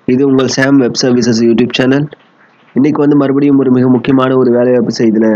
இது உங்கள் Sam web services YouTube channel இன்னைக்கு வந்து மறுபடியும் ஒரு மிக முக்கியமான ஒரு வேலைவாய்ப்பு செய்தியில்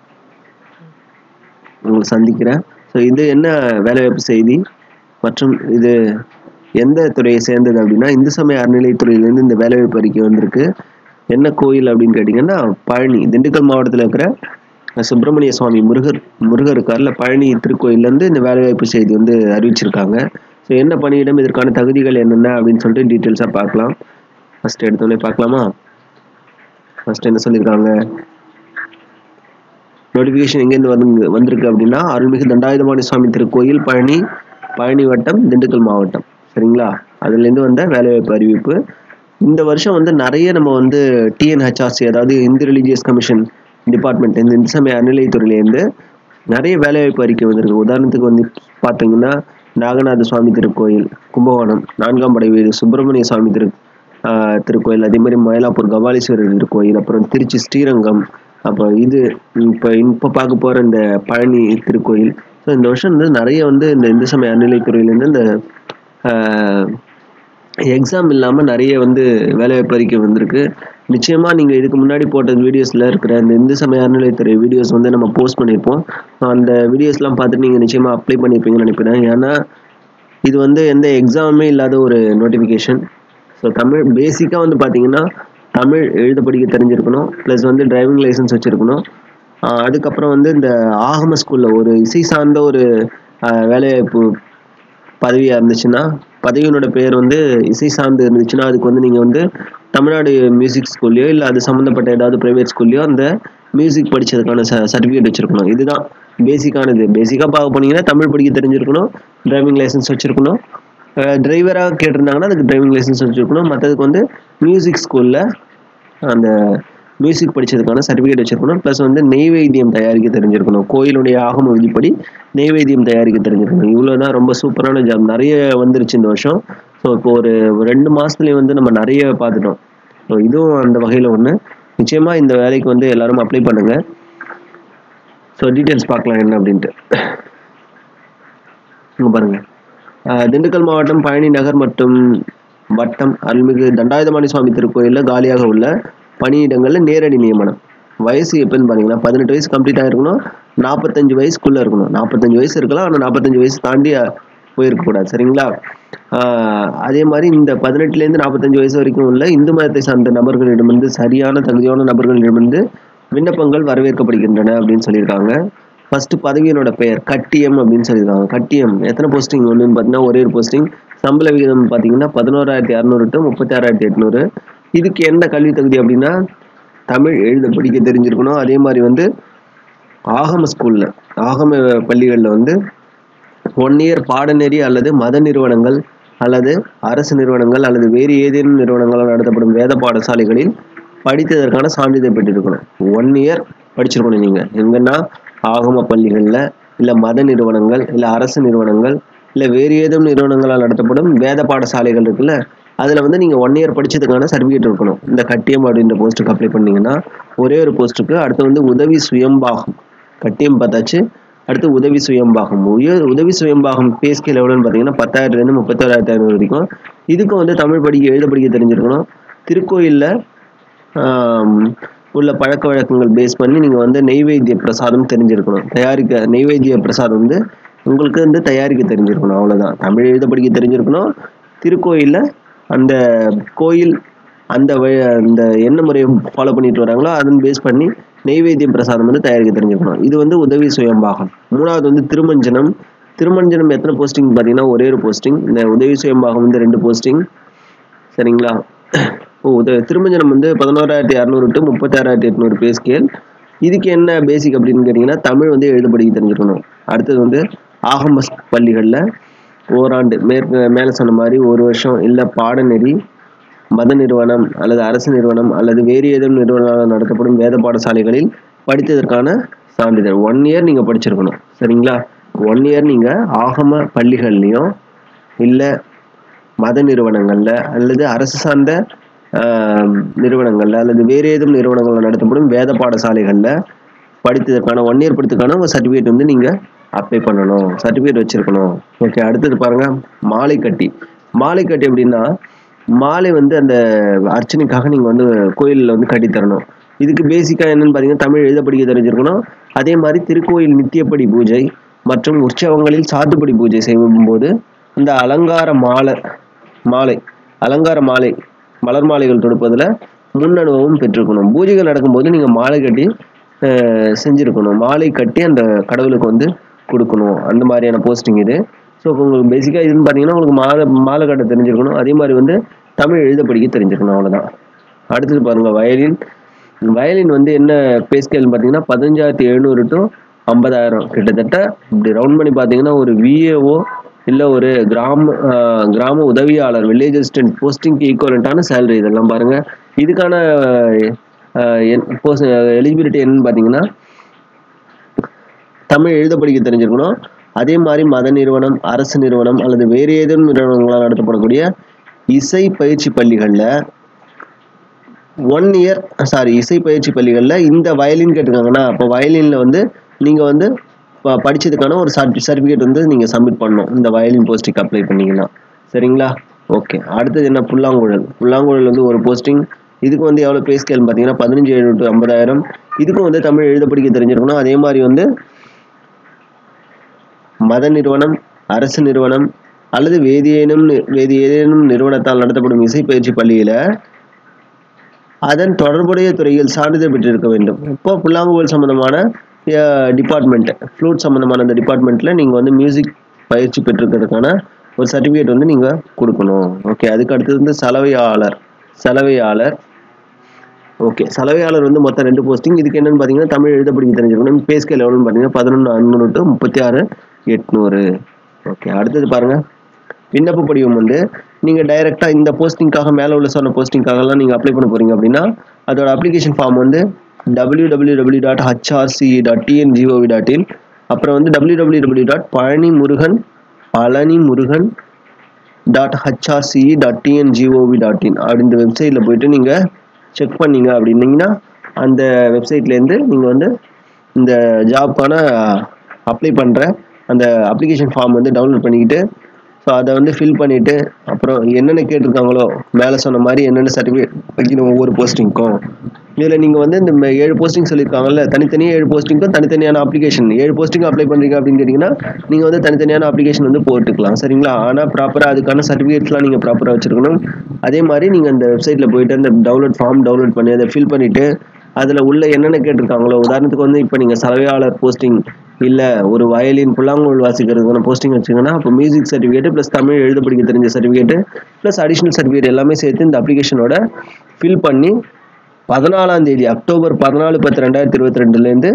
உங்களை சந்திக்கிறேன் ஸோ இது என்ன வேலைவாய்ப்பு செய்தி மற்றும் இது எந்த துறையை சேர்ந்தது அப்படின்னா இந்து சமய அறநிலைத்துறையிலேருந்து இந்த வேலைவாய்ப்பு அறிக்கை வந்திருக்கு என்ன கோயில் அப்படின்னு கேட்டிங்கன்னா பழனி திண்டுக்கல் மாவட்டத்தில் இருக்கிற சுப்பிரமணிய சுவாமி முருகர் முருகர் இருக்கார்ல பழனி திருக்கோயிலேருந்து இந்த வேலைவாய்ப்பு செய்தி வந்து அறிவிச்சிருக்காங்க ஸோ என்ன பணியிடம் இதற்கான தகுதிகள் என்னென்ன அப்படின்னு சொல்லிட்டு டீட்டெயில்ஸாக பார்க்கலாம் ஃபஸ்ட் எடுத்தோடனே பார்க்கலாமா ஃபர்ஸ்ட் என்ன சொல்லியிருக்காங்க நோட்டிஃபிகேஷன் எங்கேருந்து வந்து வந்திருக்கு அப்படின்னா அருள்மிகு தண்டாயுதபாணி சுவாமி திருக்கோயில் பழனி பழனி வட்டம் திண்டுக்கல் மாவட்டம் சரிங்களா அதுலேருந்து வந்த வேலைவாய்ப்பு அறிவிப்பு இந்த வருஷம் வந்து நிறைய நம்ம வந்து டிஎன்ஹெச்ஆர்சி அதாவது இந்து ரிலீஜியஸ் கமிஷன் டிபார்ட்மெண்ட் இந்த இந்து சமய அறநிலைத்துறையிலேருந்து நிறைய வேலைவாய்ப்பு அறிக்கை வந்திருக்கு உதாரணத்துக்கு வந்து பார்த்தீங்கன்னா நாகநாத சுவாமி திருக்கோயில் கும்பகோணம் நான்காம் படை வீடு சுப்பிரமணிய சுவாமி திரு ஆஹ் திருக்கோயில் அதே மாதிரி மயிலாப்பூர் கபாலீஸ்வரர் திருக்கோயில் அப்புறம் திருச்சி ஸ்ரீரங்கம் அப்புறம் இது இப்போ இப்போ பார்க்க போகிற இந்த பழனி திருக்கோயில் ஸோ இந்த வருஷம் வந்து நிறைய வந்து இந்த இந்து சமய அறநிலைத்துறையிலேருந்து இந்த எக்ஸாம் இல்லாமல் நிறைய வந்து வேலைவாய்ப்பு அறிக்கை வந்திருக்கு நிச்சயமாக நீங்கள் இதுக்கு முன்னாடி போட்ட வீடியோஸில் இருக்கிற இந்த இந்து சமய அறநிலையத்துறை வீடியோஸ் வந்து நம்ம போஸ்ட் பண்ணியிருப்போம் அந்த வீடியோஸ்லாம் பார்த்துட்டு நீங்கள் நிச்சயமாக அப்ளை பண்ணியிருப்பீங்கன்னு நினைக்கிறேன் ஏன்னா இது வந்து எந்த எக்ஸாமுமே இல்லாத ஒரு நோட்டிஃபிகேஷன் ஸோ தமிழ் பேசிக்காக வந்து பார்த்தீங்கன்னா தமிழ் எழுத படிக்க தெரிஞ்சிருக்கணும் ப்ளஸ் வந்து டிரைவிங் லைசன்ஸ் வச்சுருக்கணும் அதுக்கப்புறம் வந்து இந்த ஆகம ஸ்கூலில் ஒரு இசை சார்ந்த ஒரு ஆஹ், வேலைவாய்ப்பு பதவியாக இருந்துச்சுன்னா பதவியினோட பேர் வந்து இசை சார்ந்து இருந்துச்சுன்னா அதுக்கு வந்து நீங்கள் வந்து தமிழ்நாடு மியூசிக் ஸ்கூல்லையோ இல்லை அது சம்மந்தப்பட்ட ஏதாவது ப்ரைவேட் ஸ்கூல்லையோ அந்த மியூசிக் படித்ததுக்கான ச சர்டிஃபிகேட் வச்சுருக்கணும் இதுதான் பேசிக்கானது பேசிக்காக பார்க்க போனீங்கன்னா தமிழ் படிக்க தெரிஞ்சிருக்கணும் டிரைவிங் லைசன்ஸ் வச்சுருக்கணும் டிரைவராக கேட்டிருந்தாங்கன்னா அதுக்கு டிரைவிங் லைசன்ஸ் வச்சுருக்கணும் மற்றதுக்கு வந்து மியூசிக் ஸ்கூலில் அந்த மியூசிக் படித்ததுக்கான சர்டிஃபிகேட் வச்சிருக்கணும் ப்ளஸ் வந்து நெய்வேத்தியம் தயாரிக்க தெரிஞ்சிருக்கணும் கோயிலுடைய ஆகம விதிப்படி நெய்வேத்தியம் தயாரிக்க தெரிஞ்சிருக்கணும் இவ்வளோ தான் ரொம்ப சூப்பரான ஜாப் நிறைய வந்துருச்சு இந்த வருஷம் ஸோ இப்போ ஒரு ரெண்டு மாதத்துலேயே வந்து நம்ம நிறைய பார்த்துட்டோம் ஸோ இதுவும் அந்த வகையில் ஒன்று நிச்சயமாக இந்த வேலைக்கு வந்து எல்லாரும் அப்ளை பண்ணுங்கள் ஸோ டீட்டெயில்ஸ் பார்க்கலாம் என்ன அப்படின்ட்டு இங்கே பாருங்கள் ஆஹ் திண்டுக்கல் மாவட்டம் பழனி நகர் மற்றும் வட்டம் அருள்மிகு தண்டாயுதபாணி சுவாமி திருக்கோயிலில் காலியாக உள்ள பணியிடங்களில் நேரடி நியமனம் வயசு எப்போன்னு பார்த்தீங்கன்னா பதினெட்டு வயசு கம்ப்ளீட் ஆகிருக்கணும் நாற்பத்தஞ்சு வயசுக்குள்ளே இருக்கணும் நாற்பத்தஞ்சு வயசு இருக்கலாம் ஆனால் நாற்பத்தஞ்சு வயசு தாண்டி அஹ், போயிருக்கக்கூடாது சரிங்களா ஆஹ் அதே மாதிரி இந்த பதினெட்டுலேருந்து நாற்பத்தஞ்சு வயசு வரைக்கும் உள்ள இந்து மதத்தை சார்ந்த நபர்களிடமிருந்து சரியான தகுதியான நபர்களிடமிருந்து விண்ணப்பங்கள் வரவேற்கப்படுகின்றன அப்படின்னு சொல்லியிருக்காங்க ஃபர்ஸ்ட் பதவியினோட பெயர் கட்டியம் அப்படின்னு சொல்லியிருக்காங்க கட்டியம் எத்தனை போஸ்டிங் ஒன்றுன்னு பார்த்தீங்கன்னா ஒரே ஒரு போஸ்டிங் சம்பள விகிதம் பார்த்தீங்கன்னா பதினோராயிரத்தி அறநூறு டு முப்பத்தாறாயிரத்தி எட்நூறு இதுக்கு என்ன கல்வி தகுதி அப்படின்னா தமிழ் எழுத படிக்க தெரிஞ்சிருக்கணும் அதே மாதிரி வந்து ஆகம ஸ்கூலில் ஆகம பள்ளிகளில் வந்து ஒன் இயர் பாடநெறி அல்லது மத நிறுவனங்கள் அல்லது அரசு நிறுவனங்கள் அல்லது வேறு ஏதேனும் நிறுவனங்களால் நடத்தப்படும் வேத பாடசாலைகளில் படித்ததற்கான சான்றிதழ் பெற்றிருக்கணும் ஒன் இயர் படிச்சிருக்கணும் நீங்கள் எங்கன்னா ஆகம பள்ளிகளில் இல்லை மத நிறுவனங்கள் இல்லை அரசு நிறுவனங்கள் இல்லை வேறு ஏதும் நிறுவனங்களால் நடத்தப்படும் வேத பாடசாலைகள் இருக்குல்ல அதில் வந்து நீங்கள் ஒன் இயர் படிச்சதுக்கான சர்டிஃபிகேட் இருக்கணும் இந்த கட்டியம் அப்படின்ற போஸ்ட்டுக்கு அப்ளை பண்ணீங்கன்னா ஒரே ஒரு போஸ்ட்டுக்கு அடுத்து வந்து உதவி சுயம்பாகம் கட்டியம் பார்த்தாச்சு அடுத்து உதவி சுயம்பாகம் உய உதவி சுயம்பாகம் பே ஸ்கேல் எவ்வளோன்னு பார்த்தீங்கன்னா பத்தாயிரத்துலேருந்து முப்பத்தாறாயிரத்தி ஐநூறு வரைக்கும் இதுக்கும் வந்து தமிழ் படிக்க எழுத படிக்க தெரிஞ்சிருக்கணும் திருக்கோயிலில் உள்ள பழக்க வழக்கங்கள் பேஸ் பண்ணி நீங்கள் வந்து நெய்வேத்திய பிரசாதம் தெரிஞ்சிருக்கணும் தயாரிக்க நெய்வேத்திய பிரசாதம் வந்து உங்களுக்கு வந்து தயாரிக்க தெரிஞ்சிருக்கணும் அவ்வளோதான் தமிழ் எழுத படிக்க தெரிஞ்சிருக்கணும் திருக்கோயிலில் அந்த கோயில் அந்த வழி அந்த என்ன முறையை ஃபாலோ பண்ணிட்டு வராங்களோ அதன் பேஸ் பண்ணி நெய்வேத்தியம் பிரசாதம் வந்து தயாரிக்க தெரிஞ்சிருக்கணும் இது வந்து உதவி சுயம்பாகம் மூணாவது வந்து திருமஞ்சனம் திருமஞ்சனம் எத்தனை போஸ்டிங் பார்த்தீங்கன்னா ஒரே ஒரு போஸ்டிங் இந்த உதவி சுயம்பாகம் வந்து ரெண்டு போஸ்டிங் சரிங்களா ஓ உத திருமஞ்சனம் வந்து பதினோராயிரத்தி இரநூறு டு முப்பத்தாறாயிரத்தி எட்நூறு பே ஸ்கேல் இதுக்கு என்ன பேசிக் அப்படின்னு கேட்டிங்கன்னா தமிழ் வந்து எழுத படிக்க தெரிஞ்சிருக்கணும் அடுத்தது வந்து ஆகம பள்ளிகளில் ஓராண்டு மேற்கு மேலே சொன்ன மாதிரி ஒரு வருஷம் இல்லை பாடநெறி மத நிறுவனம் அல்லது அரசு நிறுவனம் அல்லது வேறு ஏதும் நிறுவனங்களால் நடத்தப்படும் வேத பாடசாலைகளில் படித்ததற்கான சான்றிதழ் ஒன் இயர் நீங்கள் படிச்சிருக்கணும் சரிங்களா ஒன் இயர் நீங்கள் ஆகம பள்ளிகள்லையும் இல்லை மத நிறுவனங்களில் அல்லது அரசு சார்ந்த ஆஹ், நிறுவனங்கள்ல அல்லது வேறு ஏதும் நிறுவனங்களில் நடத்தப்படும் வேத பாடசாலைகளில் படித்ததற்கான ஒன் இயர் படித்ததுக்கான உங்கள் சர்டிஃபிகேட் வந்து நீங்கள் அப்ளை பண்ணணும் சர்டிஃபிகேட் வச்சுருக்கணும் ஓகே அடுத்தது பாருங்கள் மாலை கட்டி மாலை கட்டி எப்படின்னா மாலை வந்து அந்த அர்ச்சனைக்காக நீங்கள் வந்து கோயிலில் வந்து கட்டித்தரணும் இதுக்கு பேசிக்காக என்னன்னு பார்த்தீங்கன்னா தமிழ் எழுத படிக்க தெரிஞ்சிருக்கணும் அதே மாதிரி திருக்கோயில் நித்தியப்படி பூஜை மற்றும் உற்சவங்களில் சாத்துப்படி பூஜை செய்யும்போது இந்த அலங்கார மாலை மாலை அலங்கார மாலை மலர் மாலைகள் தொடுப்பதில் முன் அனுபவம் பெற்றிருக்கணும் பூஜைகள் நடக்கும்போது நீங்கள் மாலை கட்டி அஹ், செஞ்சிருக்கணும் மாலை கட்டி அந்த கடவுளுக்கு வந்து கொடுக்கணும் அந்த மாதிரியான போஸ்டிங் இது ஸோ உங்களுக்கு பேசிக்காக இதுன்னு பார்த்தீங்கன்னா உங்களுக்கு மாலை மாலை கட்ட தெரிஞ்சிருக்கணும் அதே மாதிரி வந்து தமிழ் எழுத படிக்க தெரிஞ்சிருக்கணும் அவ்வளோதான் அடுத்தது பாருங்கள் வயலின் வயலின் வந்து என்ன பே ஸ்கேல்னு பார்த்தீங்கன்னா பதினஞ்சாயிரத்தி எழுநூறு டு ஐம்பதாயிரம் கிட்டத்தட்ட இப்படி ரவுண்ட் பண்ணி பார்த்தீங்கன்னா ஒரு விஏஓ இல்லை ஒரு கிராம ஆஹ், கிராம உதவியாளர் வில்லேஜ் அசிஸ்டன்ட் போஸ்டிங்க்கு ஈக்குவலண்ட்டான சேலரி இதெல்லாம் பாருங்கள் இதுக்கான போஸ்ட் எலிஜிபிலிட்டி என்னன்னு பார்த்தீங்கன்னா தமிழ் எழுத படிக்க தெரிஞ்சிருக்கணும் அதே மாதிரி மத நிறுவனம் அரசு நிறுவனம் அல்லது வேறு ஏதேனும் நிறுவனங்களால் நடத்தப்படக்கூடிய இசை பயிற்சி பள்ளிகளில் ஒன் இயர் சாரி இசை பயிற்சி பள்ளிகளில் இந்த வயலின் கேட்டிருக்காங்கன்னா அப்போ வயலினில் வந்து நீங்கள் வந்து ப- படிச்சதுக்கான ஒரு சர்டிஃபிகேட் வந்து நீங்கள் சப்மிட் பண்ணணும் இந்த வயலின் போஸ்டிங் அப்ளை பண்ணீங்கன்னா சரிங்களா ஓகே அடுத்தது என்ன புல்லாங்குழல் புல்லாங்குழல் வந்து ஒரு போஸ்டிங் இதுக்கு வந்து எவ்வளோ பே ஸ்கேல் பார்த்தீங்கன்னா பதினஞ்சு ஏழு டு ஐம்பதாயிரம் இதுக்கும் வந்து தமிழ் எழுத படிக்க தெரிஞ்சிருக்கணும் அதே மாதிரி வந்து மத நிறுவனம் அரசு நிறுவனம் அல்லது வேதியேனும் நி- வேறு ஏதேனும் நிறுவனத்தால் நடத்தப்படும் இசை பயிற்சி பள்ளியில் அதன் தொடர்புடைய துறையில் சான்றிதழ் பெற்றிருக்க வேண்டும் இப்போ புல்லாங்குழல் சம்பந்தமான டிபார்ட்மெண்ட் ஃப்ளூட் சம்பந்தமான அந்த டிபார்ட்மெண்ட்டில் நீங்கள் வந்து மியூசிக் பயிற்சி பெற்றிருக்கிறதுக்கான ஒரு சர்டிஃபிகேட் வந்து நீங்கள் கொடுக்கணும் ஓகே அதுக்கு அடுத்தது வந்து சலவையாளர் சலவையாளர் ஓகே சலவையாளர் வந்து மொத்தம் ரெண்டு போஸ்டிங் இதுக்கு என்னன்னு பார்த்தீங்கன்னா தமிழ் எழுத படிக்க தெரிஞ்சிருக்கணும் பே ஸ்கேல் எவ்வளோன்னு பார்த்தீங்கன்னா பதினொன்று அறுநூறு டு முப்பத்தி ஆறு எட்நூறு ஓகே அடுத்தது பாருங்கள் விண்ணப்ப படிவம் வந்து நீங்கள் டைரெக்டாக இந்த போஸ்டிங்காக மேலே உள்ள சொன்ன போஸ்டிங்காகலாம் நீங்கள் அப்ளை பண்ண போகிறீங்க அப்படின்னா அதோட அப்ளிகேஷன் ஃபார்ம் வந்து W W W dot H R C E dot T N G O V dot in அப்புறம் வந்து W W W dot Palani Murugan Palani Murugan dot H R C E dot T N G O V dot in அப்படின்ற வெப்சைட்டில் போயிட்டு நீங்கள் செக் பண்ணீங்க அப்படின்னீங்கன்னா அந்த வெப்சைட்லேருந்து நீங்கள் வந்து இந்த ஜாப்க்கான அப்ளை பண்ணுற அந்த அப்ளிகேஷன் ஃபார்ம் வந்து டவுன்லோட் பண்ணிக்கிட்டு ஸோ அதை வந்து ஃபில் பண்ணிவிட்டு அப்புறம் என்னென்ன கேட்டிருக்காங்களோ மேலே சொன்ன மாதிரி என்னென்ன சர்டிஃபிகேட் வைக்கணும் ஒவ்வொரு போஸ்டிங்க்கும் இதில் நீங்கள் வந்து இந்த ம- ஏழு போஸ்டிங் சொல்லியிருக்காங்கல்ல தனித்தனியாக ஏழு போஸ்டிங்க்கும் தனித்தனியான அப்ளிகேஷன் ஏழு போஸ்டிங் அப்ளை பண்ணுறீங்க அப்படின்னு கேட்டிங்கன்னா நீங்கள் வந்து தனித்தனியான அப்ளிகேஷன் வந்து போட்டுக்கலாம் சரிங்களா ஆனால் ப்ராப்பராக அதுக்கான சர்டிஃபிகேட்ஸ்லாம் நீங்கள் ப்ராப்பராக வச்சுருக்கணும் அதே மாதிரி நீங்கள் அந்த வெப்சைட்டில் போயிட்டு அந்த டவுன்லோட் ஃபார்ம் டவுன்லோட் பண்ணி அதை ஃபில் பண்ணிவிட்டு அதில் உள்ள என்னென்ன கேட்டிருக்காங்களோ உதாரணத்துக்கு வந்து இப்போ நீங்கள் சலவையாளர் போஸ்டிங் இல்லை ஒரு வயலின் புல்லாங்குழல் வாசிக்கிறதுக்கான போஸ்டிங் வச்சுங்கன்னா அப்போ மியூசிக் சர்டிஃபிகேட் ப்ளஸ் தமிழ் எழுத படிக்க தெரிஞ்ச சர்டிஃபிகேட் ப்ளஸ் அடிஷ்னல் சர்டிஃபிகேட் எல்லாமே சேர்த்து இந்த அப்ளிகேஷனோட ஃபில் பண்ணி பதினாலாம் தேதி அக்டோபர் பதினாலு பத்து ரெண்டாயிரத்தி இருபத்தி ரெண்டுலேருந்து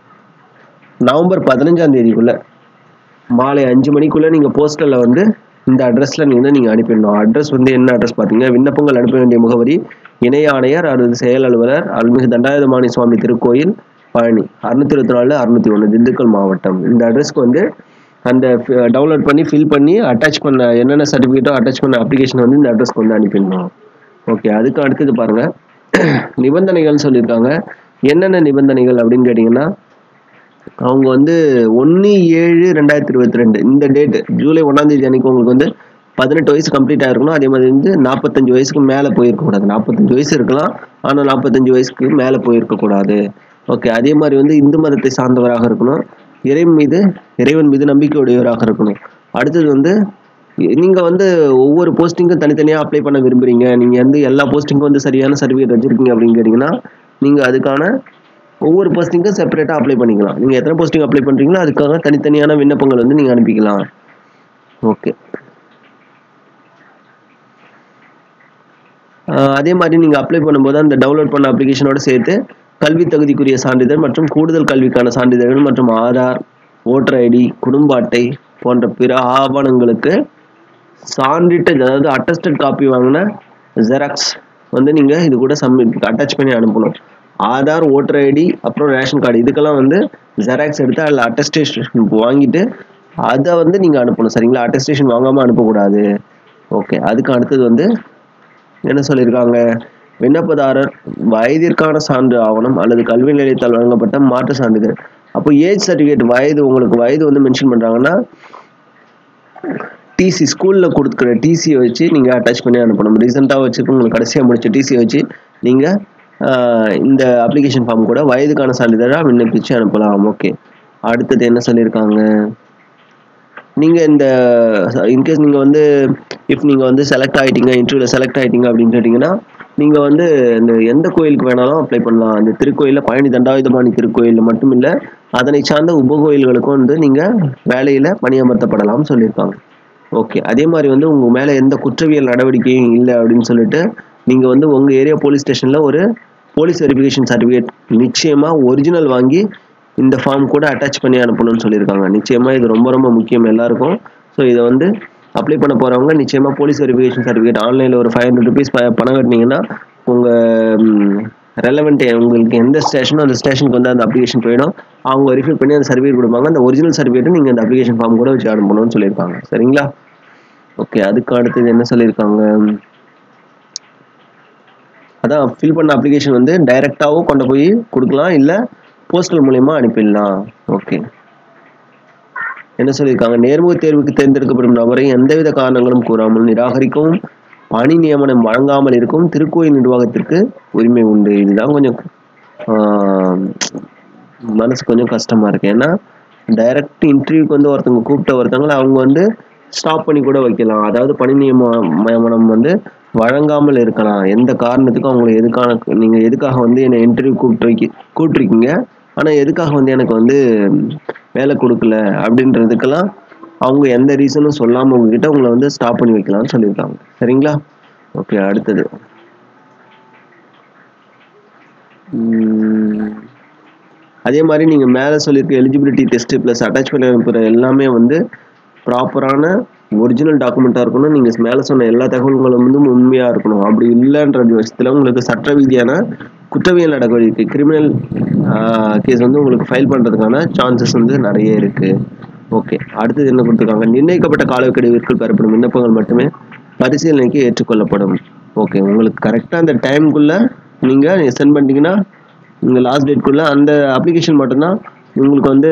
நவம்பர் பதினஞ்சாம் தேதிக்குள்ள மாலை அஞ்சு மணிக்குள்ளே நீங்கள் போஸ்டலில் வந்து இந்த அட்ரஸில் நீங்கள் வந்து நீங்கள் அனுப்பிடணும் அட்ரஸ் வந்து என்ன அட்ரஸ் பார்த்தீங்கன்னா விண்ணப்பங்கள் அனுப்ப வேண்டிய முகவரி இணை ஆணையர் அல்லது செயல் அலுவலர் அருள்மிகு தண்டாயுதபாணி சுவாமி திருக்கோயில் பழனி அறுநூத்தி இருபத்தி நாலு அறுநூத்தி ஒன்று திண்டுக்கல் மாவட்டம் இந்த அட்ரஸ்க்கு வந்து அந்த டவுன்லோட் பண்ணி ஃபில் பண்ணி அட்டாச் பண்ண என்னென்ன சர்டிஃபிகேட்டோ அட்டாச் பண்ண அப்ளிகேஷன் வந்து இந்த அட்ரஸ்க்கு வந்து அனுப்பிடணும் ஓகே அதுக்கு அடுத்தது பாருங்க நிபந்தனைகள் சொல்லியிருக்காங்க என்னென்ன நிபந்தனைகள் அப்படின்னு கேட்டிங்கன்னா அவங்க வந்து ஒன்று ஏழு ரெண்டாயிரத்தி இருபத்தி ரெண்டு இந்த டேட் ஜூலை ஒன்றாம் தேதி அன்னைக்கு உங்களுக்கு வந்து பதினெட்டு வயசு கம்ப்ளீட் ஆயிருக்கணும் அதே மாதிரி வந்து நாற்பத்தஞ்சு வயசுக்கு மேலே போயிருக்கக்கூடாது நாற்பத்தஞ்சு வயசு இருக்கலாம் ஆனால் நாற்பத்தஞ்சு வயசுக்கு மேலே போயிருக்கக்கூடாது ஓகே அதே மாதிரி வந்து இந்து மதத்தை சார்ந்தவராக இருக்கணும் இறைவன் மீது இறைவன் மீது நம்பிக்கை உடையவராக இருக்கணும் அடுத்தது வந்து நீங்கள் வந்து ஒவ்வொரு போஸ்டிங்கும் தனித்தனியாக அப்ளை பண்ண விரும்புறீங்க நீங்கள் வந்து எல்லா போஸ்டிங்கும் வந்து சரியான சர்டிஃபிகேட் வச்சுருக்கீங்க அப்படின்னு கேட்டிங்கன்னா நீங்கள் அதுக்கான ஒவ்வொரு போஸ்டிங்கும் செப்பரேட்டாக அப்ளை பண்ணிக்கலாம் நீங்கள் எத்தனை போஸ்டிங் அப்ளை பண்ணுறீங்களோ அதுக்காக தனித்தனியான விண்ணப்பங்கள் வந்து நீங்கள் அனுப்பிக்கலாம் ஓகே அதே மாதிரி நீங்கள் அப்ளை பண்ணும்போது அந்த டவுன்லோட் பண்ண அப்ளிகேஷனோட சேர்த்து கல்வி தகுதிக்குரிய சான்றிதழ் மற்றும் கூடுதல் கல்விக்கான சான்றிதழ்கள் மற்றும் ஆதார் ஓட்டர் ஐடி குடும்ப அட்டை போன்ற பிற ஆவணங்களுக்கு சான்றிட்டு அதாவது அட்டஸ்டட் காப்பி வாங்கின ஜெராக்ஸ் வந்து நீங்கள் இது கூட சப்மிட் அட்டாச் பண்ணி அனுப்பணும் ஆதார் ஓட்டர் ஐடி அப்புறம் ரேஷன் கார்டு இதுக்கெல்லாம் வந்து ஜெராக்ஸ் எடுத்து அதில் அட்டஸ்டேஷன் வாங்கிட்டு அதை வந்து நீங்கள் அனுப்பணும் சரிங்களா அட்டஸ்டேஷன் வாங்காமல் அனுப்பக்கூடாது ஓகே அதுக்கு அடுத்தது வந்து என்ன சொல்லியிருக்காங்க விண்ணப்பதாரர் வயதிற்கான சான்று ஆவணம் அல்லது கல்வி நிலையத்தால் வழங்கப்பட்ட மாற்று சான்றிதழ் அப்போ ஏஜ் சர்டிஃபிகேட் வயது உங்களுக்கு வயது வந்து மென்ஷன் பண்ணுறாங்கன்னா டிசி ஸ்கூலில் கொடுக்குற டிசியை வச்சு நீங்கள் அட்டாச் பண்ணி அனுப்பணும் ரீசெண்டாக வச்சுட்டு உங்களுக்கு கடைசியாக முடிச்ச டிசியை வச்சு நீங்கள் இந்த அப்ளிகேஷன் ஃபார்ம் கூட வயதுக்கான சான்றிதழாக விண்ணப்பிச்சு அனுப்பலாம் ஓகே அடுத்தது என்ன சொல்லியிருக்காங்க நீங்கள் இந்த இன்கேஸ் நீங்கள் வந்து இஃப் நீங்கள் வந்து செலக்ட் ஆகிட்டீங்க இன்டர்வியூவில் செலக்ட் ஆகிட்டீங்க அப்படின்னு சொல்லிட்டீங்கன்னா நீங்கள் வந்து இந்த எந்த கோயிலுக்கு வேணாலும் அப்ளை பண்ணலாம் அந்த திருக்கோயிலில் பழனி தண்டாயுதபாணி திருக்கோயிலில் மட்டும் இல்லை அதனை சார்ந்த உபகோயில்களுக்கும் வந்து நீங்கள் வேலையில் பணியமர்த்தப்படலாம்னு சொல்லியிருக்காங்க ஓகே அதே மாதிரி வந்து உங்கள் மேலே எந்த குற்றவியல் நடவடிக்கையும் இல்லை அப்படின்னு சொல்லிட்டு நீங்கள் வந்து உங்கள் ஏரியா போலீஸ் ஸ்டேஷனில் ஒரு போலீஸ் வெரிஃபிகேஷன் சர்டிஃபிகேட் நிச்சயமாக ஒரிஜினல் வாங்கி இந்த ஃபார்ம் கூட அட்டாச் பண்ணி அனுப்பணும்னு சொல்லியிருக்காங்க நிச்சயமாக இது ரொம்ப ரொம்ப முக்கியம் எல்லாருக்கும் ஸோ இதை வந்து அப்ளை பண்ண போகிறவங்க நிச்சயமாக போலீஸ் வெரிஃபிகேஷன் சர்டிஃபிகேட் ஆன்லைனில் ஒரு ஃபைவ் ஹண்ட்ரட் ருபீஸ் பணம் கட்டினீங்கன்னா உங்கள் ரெலவெண்ட் உங்களுக்கு எந்த ஸ்டேஷனோ அந்த ஸ்டேஷனுக்கு வந்து அந்த அப்ளிகேஷன் போயிடும் அவங்க வெரிஃபை பண்ணி அந்த சர்டிஃபிகேட் கொடுப்பாங்க அந்த ஒரிஜினல் சர்டிஃபிகேட்டை நீங்கள் அந்த அப்ளிகேஷன் ஃபார்ம் கூட வச்சு அனுப்பணும்னு சொல்லியிருக்காங்க சரிங்களா ஓகே அதுக்கு அடுத்தது என்ன சொல்லியிருக்காங்க அதான் ஃபில் பண்ண அப்ளிகேஷன் வந்து டைரெக்டாகவும் கொண்டு போய் கொடுக்கலாம் இல்லை போஸ்டல் மூலயமா அனுப்பிடலாம் ஓகே என்ன சொல்லியிருக்காங்க நேர்முக தேர்வுக்கு தேர்ந்தெடுக்கப்படும் நபரை எந்தவித காரணங்களும் கூறாமல் நிராகரிக்கவும் பணி நியமனம் வழங்காமல் இருக்கும் திருக்கோயில் நிர்வாகத்திற்கு உரிமை உண்டு இதுதான் கொஞ்சம் மனசு கொஞ்சம் கஷ்டமா இருக்கு ஏன்னா டைரக்ட் இன்டர்வியூக்கு வந்து ஒருத்தவங்க கூப்பிட்ட ஒருத்தவங்களை அவங்க வந்து ஸ்டாப் பண்ணி கூட வைக்கலாம் அதாவது பணி நியமனம் வந்து வழங்காமல் இருக்கலாம் எந்த காரணத்துக்கும் அவங்களை எதுக்கான நீங்கள் எதுக்காக வந்து என்னை இன்டர்வியூ கூப்பிட்டு வைக்க கூப்பிட்ருக்கீங்க ஆனால் எதுக்காக வந்து எனக்கு வந்து வேலை கொடுக்கல அப்படின்றதுக்கெல்லாம் அவங்க எந்த ரீசனும் சொல்லாமல் உங்ககிட்ட உங்களை வந்து ஸ்டாப் பண்ணி வைக்கலாம்னு சொல்லியிருக்காங்க சரிங்களா ஓகே அடுத்தது அதே மாதிரி நீங்கள் மேலே சொல்லியிருக்க எலிஜிபிலிட்டி டெஸ்ட்டு ப்ளஸ் அட்டாச் பண்ணி அனுப்புகிற எல்லாமே வந்து ப்ராப்பரான ஒரிஜினல் டாக்குமெண்ட்டாக இருக்கணும் நீங்கள் மேலே சொன்ன எல்லா தகவல்களும் வந்து உண்மையாக இருக்கணும் அப்படி இல்லைன்ற விஷயத்தில் உங்களுக்கு சட்ட ரீதியான குற்றவியல் நடவடிக்கை கிரிமினல் கேஸ் வந்து உங்களுக்கு ஃபைல் பண்ணுறதுக்கான சான்சஸ் வந்து நிறைய இருக்குது ஓகே அடுத்தது என்ன கொடுத்துருக்காங்க நிர்ணயிக்கப்பட்ட காலக்கெடுவிற்குள் பெறப்படும் விண்ணப்பங்கள் மட்டுமே பரிசீலனைக்கு ஏற்றுக்கொள்ளப்படும் ஓகே உங்களுக்கு கரெக்டாக அந்த டைமுக்குள்ளே நீங்கள் சென்ட் பண்ணிட்டீங்கன்னா நீங்கள் லாஸ்ட் டேட்குள்ளே அந்த அப்ளிகேஷன் மட்டும்தான் உங்களுக்கு வந்து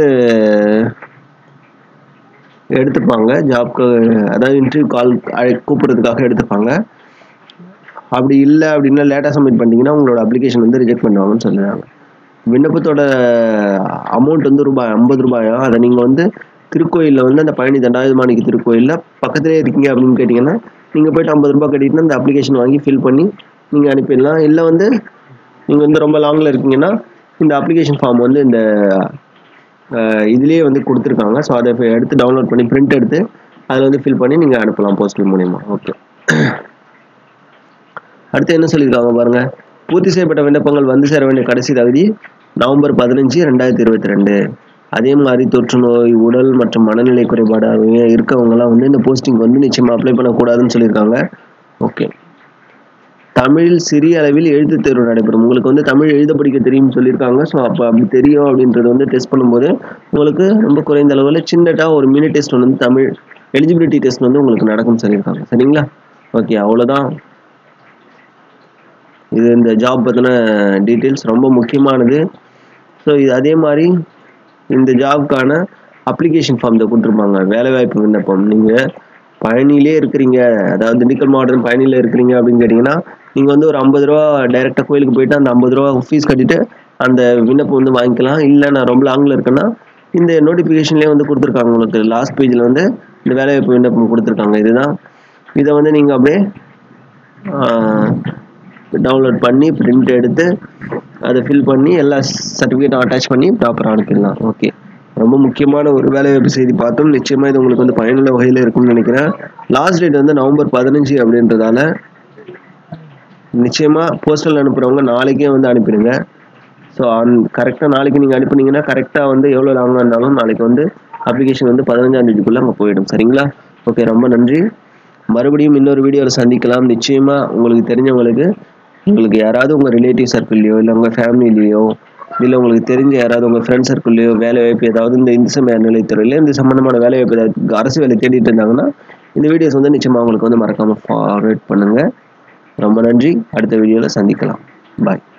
எடுத்துப்பாங்க ஜாப்க்கு அதாவது இன்டர்வியூ கால் கூப்பிட்றதுக்காக எடுத்துப்பாங்க அப்படி இல்லை அப்படின்னா லேட்டாக சப்மிட் பண்ணிட்டீங்கன்னா உங்களோட அப்ளிகேஷன் வந்து ரிஜெக்ட் பண்ணுவாங்கன்னு சொல்லுறாங்க விண்ணப்பத்தோட அமௌண்ட் வந்து ரூபாய் ஐம்பது ரூபாயா அதை நீங்கள் வந்து திருக்கோயிலில் வந்து அந்த பழனி தண்டாயுதமாணிக்கு திருக்கோயிலில் பக்கத்துலேயே இருக்கீங்க அப்படின்னு கேட்டிங்கன்னா நீங்கள் போய்ட்டு ஐம்பது ரூபாய் கட்டிட்டு அந்த அப்ளிகேஷன் வாங்கி ஃபில் பண்ணி நீங்கள் அனுப்பிடலாம் இல்லை வந்து நீங்கள் வந்து ரொம்ப லாங்கில் இருக்கீங்கன்னா இந்த அப்ளிகேஷன் ஃபார்ம் வந்து இந்த இதுலேயே வந்து கொடுத்துருக்காங்க ஸோ அதை எடுத்து டவுன்லோட் பண்ணி பிரிண்ட் எடுத்து அதில் வந்து ஃபில் பண்ணி நீங்கள் அனுப்பலாம் போஸ்டல் மூலிமா ஓகே அடுத்து என்ன சொல்லியிருக்காங்க பாருங்க பூர்த்தி செய்யப்பட்ட விண்ணப்பங்கள் வந்து சேர வேண்டிய கடைசி தகுதி நவம்பர் பதினஞ்சு ரெண்டாயிரத்தி இருபத்தி ரெண்டு அதே மாதிரி தொற்று நோய் உடல் மற்றும் மனநிலை குறைபாடு இருக்கவங்கலாம் வந்து இந்த போஸ்டிங் வந்து நிச்சயமாக அப்ளை பண்ணக்கூடாதுன்னு சொல்லியிருக்காங்க ஓகே தமிழில் சிறிய அளவில் எழுத்து தேர்வு நடைபெறும் உங்களுக்கு வந்து தமிழ் எழுத படிக்க தெரியும்னு சொல்லியிருக்காங்க ஸோ அப்போ அப்படி தெரியும் அப்படின்றது வந்து டெஸ்ட் பண்ணும்போது உங்களுக்கு ரொம்ப குறைந்த அளவில் சின்னதாக ஒரு மினி டெஸ்ட் வந்து தமிழ் எலிஜிபிலிட்டி டெஸ்ட் வந்து உங்களுக்கு நடக்கும்னு சொல்லியிருக்காங்க சரிங்களா ஓகே அவ்வளோதான் இது இந்த ஜாப் பற்றின டீட்டெயில்ஸ் ரொம்ப முக்கியமானது ஸோ இது அதே மாதிரி இந்த ஜாப்க்கான அப்ளிகேஷன் ஃபார்ம் இதை கொடுத்துருப்பாங்க வேலைவாய்ப்பு விண்ணப்பம் நீங்கள் பழனியிலே இருக்கிறீங்க அதாவது திண்டுக்கல் மாவட்டம் பழனியில் இருக்கிறீங்க அப்படின்னு கேட்டிங்கன்னா நீங்கள் வந்து ஒரு ஐம்பது ரூபா டைரெக்டாக கோயிலுக்கு போயிட்டு அந்த ஐம்பது ரூபா ஃபீஸ் கட்டிட்டு அந்த விண்ணப்பம் வந்து வாங்கிக்கலாம் இல்லை நான் ரொம்ப லாங்கில் இருக்கேன்னா இந்த நோட்டிஃபிகேஷன்லேயே வந்து கொடுத்துருக்காங்க உங்களுக்கு லாஸ்ட் பேஜில் வந்து இந்த வேலைவாய்ப்பு விண்ணப்பம் கொடுத்துருக்காங்க இதுதான் இதை வந்து நீங்கள் அப்படியே டவுன்லோட் பண்ணி பிரிண்ட் எடுத்து அதை ஃபில் பண்ணி எல்லா சர்டிஃபிகேட்டும் அட்டாச் பண்ணி ப்ராப்பராக அனுப்பிடலாம் ஓகே ரொம்ப முக்கியமான ஒரு வேலைவாய்ப்பு செய்தி பார்த்தோம் நிச்சயமாக இது உங்களுக்கு வந்து பயனுள்ள வகையில் இருக்கும்னு நினைக்கிறேன் லாஸ்ட் டேட் வந்து நவம்பர் பதினஞ்சு அப்படின்றதால நிச்சயமாக போஸ்டல் அனுப்புகிறவங்க நாளைக்கே வந்து அனுப்பிடுங்க ஸோ அந் கரெக்டாக நாளைக்கு நீங்கள் அனுப்புனீங்கன்னா கரெக்டாக வந்து எவ்வளோ லாங்காக இருந்தாலும் நாளைக்கு வந்து அப்ளிகேஷன் வந்து பதினஞ்சாம் தேதிக்குள்ளே அங்கே போயிடும் சரிங்களா ஓகே ரொம்ப நன்றி மறுபடியும் இன்னொரு வீடியோவில் சந்திக்கலாம் நிச்சயமாக உங்களுக்கு தெரிஞ்சவங்களுக்கு உங்களுக்கு யாராவது உங்கள் ரிலேட்டிவ் சர்க்கிள்லையோ இல்லை உங்கள் ஃபேமிலிலேயோ இல்லை உங்களுக்கு தெரிஞ்ச யாராவது உங்கள் ஃப்ரெண்ட் சர்க்கிள்லையோ வேலை வாய்ப்பு ஏதாவது இந்த இந்து சமய நிலைத்துறையில் இந்த சம்மந்தமான வேலை வாய்ப்பு ஏதாவது அரசு வேலை தேடிட்டு இருந்தாங்கன்னா இந்த வீடியோஸ் வந்து நிச்சயமாக உங்களுக்கு வந்து மறக்காமல் ஃபார்வேர்ட் பண்ணுங்கள் ரொம்ப நன்றி அடுத்த வீடியோவில் சந்திக்கலாம் பாய்